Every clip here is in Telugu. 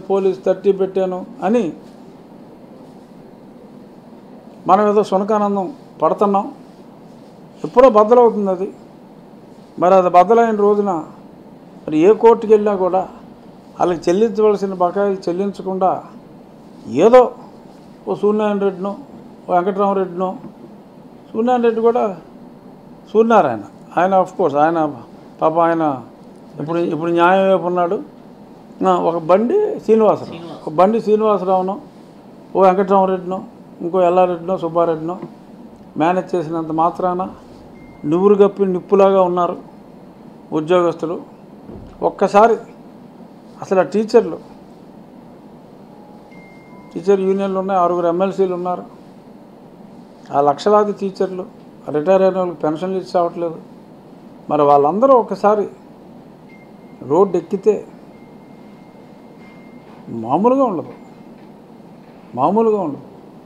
పోలీస్ థర్టీ పెట్టాను అని మనం ఏదో సునకానందం పడుతున్నాం ఎప్పుడో బద్దలవుతుంది అది మరి అది బద్దలైన రోజున మరి ఏ కోర్టుకి వెళ్ళినా కూడా వాళ్ళకి చెల్లించవలసిన బకాయిలు చెల్లించకుండా ఏదో ఓ సూర్యనారాయణ రెడ్డినో ఓ వెంకటరామరెడ్డినో సూర్యనారాయణ రెడ్డి కూడా సూర్యనారాయణ ఆయన ఆఫ్ కోర్స్ ఆయన పాప ఆయన ఇప్పుడు ఇప్పుడు న్యాయం వైపు ఉన్నాడు ఆ, ఒక బండి శ్రీనివాసరావు ఒక బండి శ్రీనివాసరావునో ఓ వెంకటరామరెడ్డినో ఇంకో ఎల్లారెడ్డినో సుబ్బారెడ్డినో మేనేజ్ చేసినంత మాత్రాన నువ్వురు గప్పి నిప్పులాగా ఉన్నారు ఉద్యోగస్తులు ఒక్కసారి అసలు ఆ టీచర్లు టీచర్ యూనియన్లు ఉన్నాయి ఆరుగురు ఎమ్మెల్సీలు ఉన్నారు ఆ లక్షలాది టీచర్లు రిటైర్ అయిన వాళ్ళకి పెన్షన్లు ఇచ్చి రావట్లేదు మరి వాళ్ళందరూ ఒకసారి రోడ్డు ఎక్కితే మామూలుగా ఉండదు మామూలుగా ఉండదు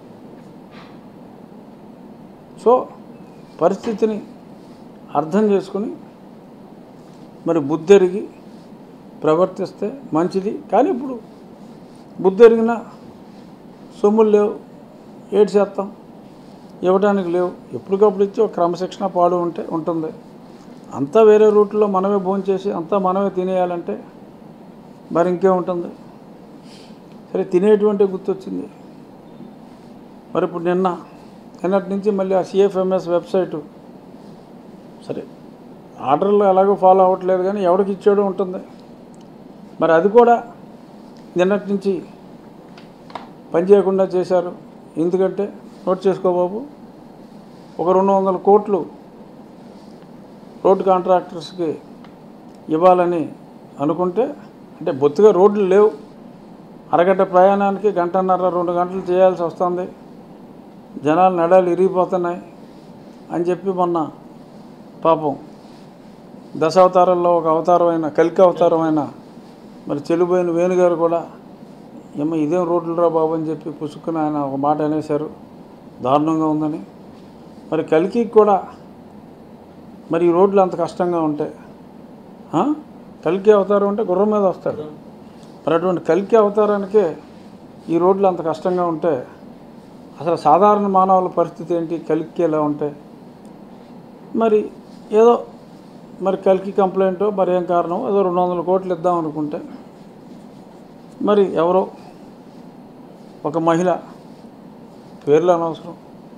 సో పరిస్థితిని అర్థం చేసుకుని మరి బుద్ధెరిగి ప్రవర్తిస్తే మంచిది కానీ ఇప్పుడు బుద్ధెరిగిన సొమ్ములు లేవు ఏడు చేస్తాం ఇవ్వడానికి లేవు ఎప్పటికప్పుడు ఇచ్చి ఒక క్రమశిక్షణ పాడు ఉంటే ఉంటుంది అంతా వేరే రూట్లో మనమే భోంచేసి అంతా మనమే తినేయాలంటే మరి ఇంకేముంటుంది సరే తినేటువంటి గుర్తొచ్చింది మరి ఇప్పుడు నిన్న నిన్నటి నుంచి మళ్ళీ ఆ సిఎఫ్ఎంఎస్ వెబ్సైటు సరే ఆర్డర్లు ఎలాగో ఫాలో అవ్వట్లేదు కానీ ఎవరికి ఇచ్చాడో ఉంటుంది మరి అది కూడా నిన్నటి నుంచి పనిచేయకుండా చేశారు ఎందుకంటే నోట్ చేసుకో బాబు ఒక రెండు వందల కోట్లు రోడ్ కాంట్రాక్టర్స్కి ఇవ్వాలని అనుకుంటే అంటే బొత్తిగా రోడ్లు లేవు అరగంట ప్రయాణానికి గంటన్నర రెండు గంటలు చేయాల్సి వస్తుంది జనాలు నడాలు ఇరిగిపోతున్నాయి అని చెప్పి మొన్న పాపం దశావతారంలో ఒక అవతారమైన కలికి అవతారమైన మరి చెల్లిపోయిన వేణుగారు కూడా ఏమో ఇదేం రోడ్లు రా బాబు అని చెప్పి పుసుక్కుని ఆయన ఒక మాట అనేశారు దారుణంగా ఉందని మరి కలికి కూడా మరి ఈ రోడ్లు అంత కష్టంగా ఉంటాయి ఆ? కలికి అవతారం అంటే గుర్రం మీద వస్తాడు మరి అటువంటి కలికి అవతారానికే ఈ రోడ్లు అంత కష్టంగా ఉంటే అసలు సాధారణ మానవుల పరిస్థితి ఏంటి కలికి ఎలా ఉంటాయి మరి ఏదో మరి కలికి కంప్లైంట్ మరి ఏం కారణం ఏదో రెండు వందల కోట్లు ఇద్దాం అనుకుంటే మరి ఎవరో ఒక మహిళ పేర్లు అనవసరం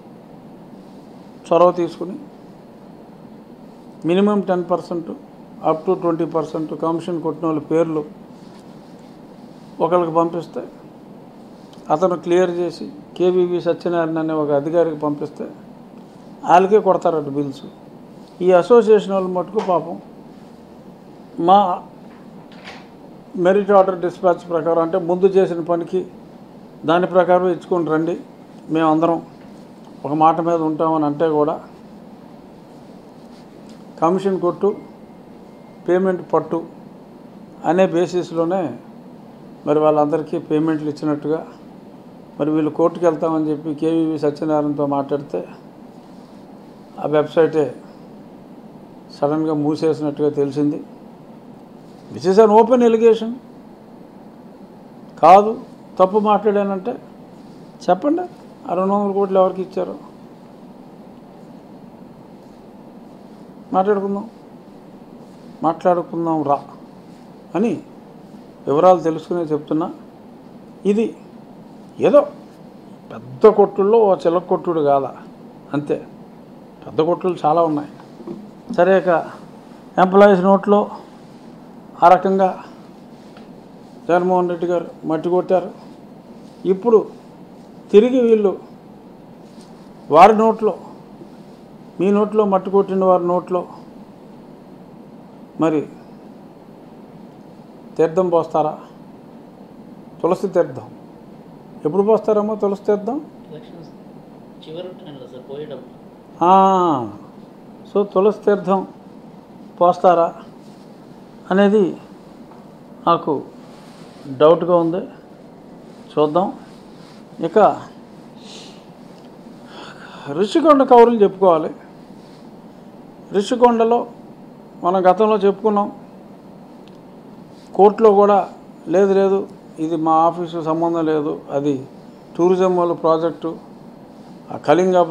చొరవ తీసుకుని minimum ten percent up to twenty percent commission కొట్టిన వాళ్ళ పేర్లు ఒకరికి పంపిస్తే అతను క్లియర్ చేసి కేవీవి సత్యనారాయణ అనే ఒక అధికారికి పంపిస్తే వాళ్ళకే కొడతారట బిల్స్ ఈ అసోసియేషన్ వాళ్ళు మటుకు పాపం మా మెరిట్ ఆర్డర్ డిస్పాచ్ ప్రకారం అంటే ముందు చేసిన పనికి దాని ప్రకారం ఇచ్చుకొని రండి మేమందరం ఒక మాట మీద ఉంటామని అంటే కూడా కమిషన్ కొట్టు పేమెంట్ పట్టు అనే బేసిస్లోనే మరి వాళ్ళందరికీ పేమెంట్లు ఇచ్చినట్టుగా మరి వీళ్ళు కోర్టుకు వెళ్తామని చెప్పి కేవీవి సత్యనారాయణతో మాట్లాడితే ఆ వెబ్సైటే సడన్గా మూసేసినట్టుగా తెలిసింది which is an open allegation కాదు తప్పు మాట్లాడానంటే చెప్పండి ఆ రెండు వందల కోట్లు ఎవరికి ఇచ్చారు మాట్లాడుకుందాం మాట్లాడుకుందాం రా అని వివరాలు తెలుసుకునే చెప్తున్నా ఇది ఏదో పెద్ద కొట్టుల్లో ఓ చిలక కొట్టుడు కాదా అంతే పెద్ద కొట్టులు చాలా ఉన్నాయి సరే ఇక ఎంప్లాయీస్ నోట్లో ఆ రకంగా జగన్మోహన్ రెడ్డి గారు మట్టి కొట్టారు ఇప్పుడు తిరిగి వీళ్ళు వారి నోట్లో మీ నోట్లో మట్టి కొట్టిన వారి నోట్లో మరి తీర్థం పోస్తారా తులసి తీర్థం ఎప్పుడు పోస్తారమ్మో తులసి తీర్థం ఎలక్షన్స్ చివరి ఉంటాను కదా సార్ పోయేటప్పుడు ఆ, సో తులసి తీర్థం పోస్తారా అనేది నాకు డౌట్గా ఉంది చూద్దాం ఇక ఋషికొండ కౌరులు చెప్పుకోవాలి ఋషికొండలో మనం గతంలో చెప్పుకున్నాం కోర్టులో కూడా లేదు లేదు ఇది మా ఆఫీసు సంబంధం లేదు అది టూరిజం వాళ్ళ ప్రాజెక్టు ఆ కళింగ